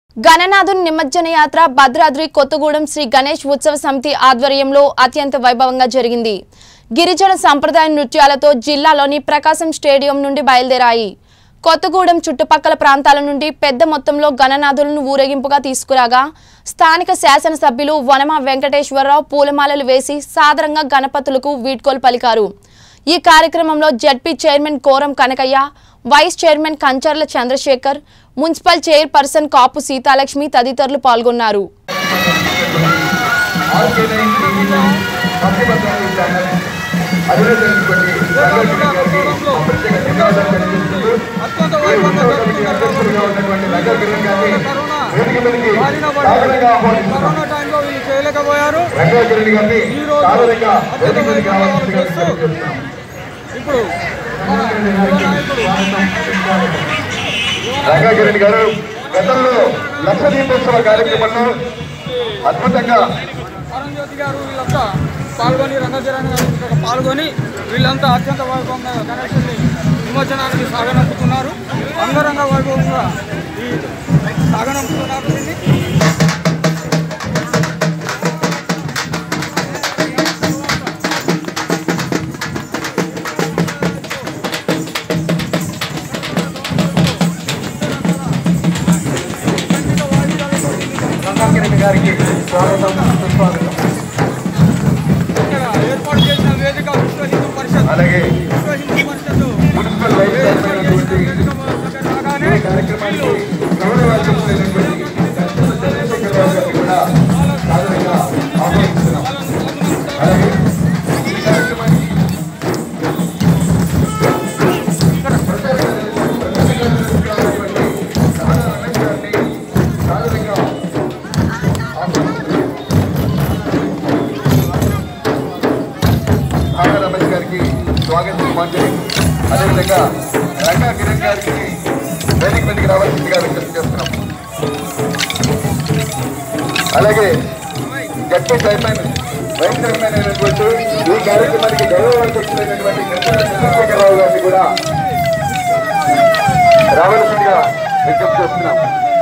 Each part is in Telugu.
గణనాథుని నిమజ్జన యాత్ర భద్రాద్రి కొత్తగూడెం శ్రీ గణేష్ ఉత్సవ సమితి ఆధ్వర్యంలో అత్యంత వైభవంగా జరిగింది గిరిజన సంప్రదాయ నృత్యాలతో జిల్లాలోని ప్రకాశం స్టేడియం నుండి బయలుదేరాయి కొత్తగూడెం చుట్టుపక్కల ప్రాంతాల నుండి పెద్ద మొత్తంలో గణనాథులను ఊరేగింపుగా తీసుకురాగా స్థానిక శాసనసభ్యులు వనమ వెంకటేశ్వరరావు పూలమాలలు వేసి సాదరంగా గణపతులకు వీడ్కోలు పలికారు ఈ కార్యక్రమంలో ZP chairman Koram Kanakaiah vice chairman Kancharla Chandrasekhar municipal chairperson Kapu Seethalakshmi తదితరులు పాల్గొన్నారు ఆర్గనైజ్ టీవీలో పత్రిపత్రాలు ఛానల్ అభినందించుకోండి రంగారెడ్డి గారికి మా ప్రత్యేక ధన్యవాదాలు తెలియజేస్తూ అత్యంత ఈ వైభవంగా ఉత్సవ కమిటీ అధ్యక్షులుగా ఉన్నటువంటి రంగారెడ్డి గారిని వేదిక మీదకి బారిన సాదరంగా పడి ఆహ్వానిస్తున్నాం కరోనా టైంలో వీళ్ళు చేయలేకపోయారు రంగారెడ్డి గారిని ఈ రోజు సాదరంగా వేదిక అత్యంత మీదకి వైభవంగా రావాల్సిందిగా చేస్తూ తెలియజేస్తున్నాం ఇప్పుడు మన యువ నాయకుడు రంగారెడ్డి గారు గతంలో లక్ష దీపోత్సవ కార్యక్రమంలో అద్భుతంగా అరుణ్జ్యోతి గారు వీళ్ళంతా పాల్గొని రంగచరణ్ గారు ఇక్కడ పాల్గొని వీళ్ళంతా అత్యంత వైభవంగా గణేశుని నిమజ్జనానికి సాగనంపుతున్నారు అంగరంగ వైభవంగా ఈ సాగనంపుతున్నారు దీన్ని రంగారెడ్డి గారికి స్వాగతం సుస్వాగతం ఇక్కడ ఏర్పాటు చేసిన వేదిక విశ్వ హిందూ పరిషత్ అలాగే Vishwa Hindu Parishad municipal vice chairman అయినటువంటి రాగానే ఈ కార్యక్రమానికి గౌరవాధ్యక్షులైనటువంటి చంద్రశేఖర్ రావు గారిని కూడా సాదరంగా ఆహ్వానిస్తున్నాం అలాగే ఈ కార్యక్రమానికి ఇక్కడ ప్రచార సాదర రమేష్ గారిని సాదరంగా ఆహ్వానిస్తున్నాం ఆర్ రమేష్ గారికి స్వాగతం మాంజలి అదేవిధంగా రంగా కిరణ్ గారికి వేదిక మీదకి రావాల్సిందిగా విజ్ఞప్తి చేస్తున్నాం అలాగే జడ్పీ చైర్మన్ వైస్ చైర్మన్ అయినటువంటి ఈ కార్యక్రమానికి గౌరవాధ్యక్షులైనటువంటి గంటల చంద్రశేఖరరావు గారిని కూడా రావాల్సిందిగా విజ్ఞప్తి చేస్తున్నాం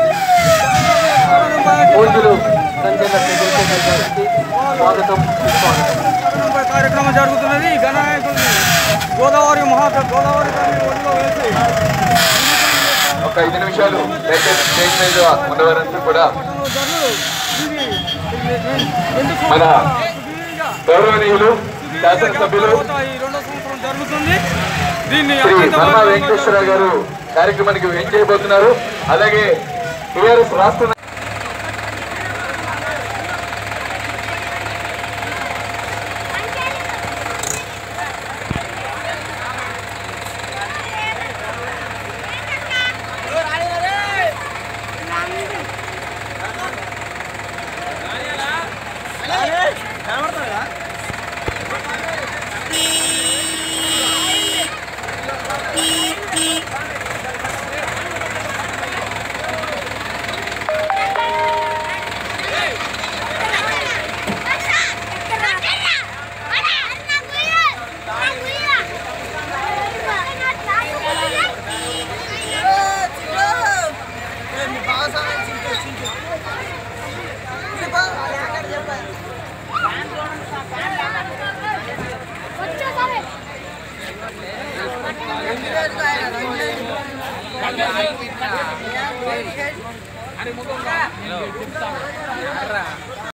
పూజలు సంజయ్ చంద్రశేఖర్ గారికి స్వాగతం సుస్వాగతం కార్యక్రమం కార్యక్రమం జరుగుతున్నది ఈ గణనాయకుడిని గోదావరి మహా గోదావరి తల్లి ఒడిలో వేసి ఒక ఐదు నిమిషాలు దయచేసి స్టేజ్ మీద ఉన్నవారంతా కూడా జరులు ఇది రెండు మన సంవత్సరాల సుదీర్ఘ గౌరవనీయులు శాసనసభ్యులు తర్వాత ఈ రెండో సంవత్సరం జరుగుతుంది దీన్ని శ్రీ అత్యంత వర్మ వైభవంగా వెంకటేశ్వరరావు గారు కార్యక్రమానికి ఏం చేయబోతున్నారు అలాగే టీఆర్ఎస్ రాష్ట్ర వచ్చేసరి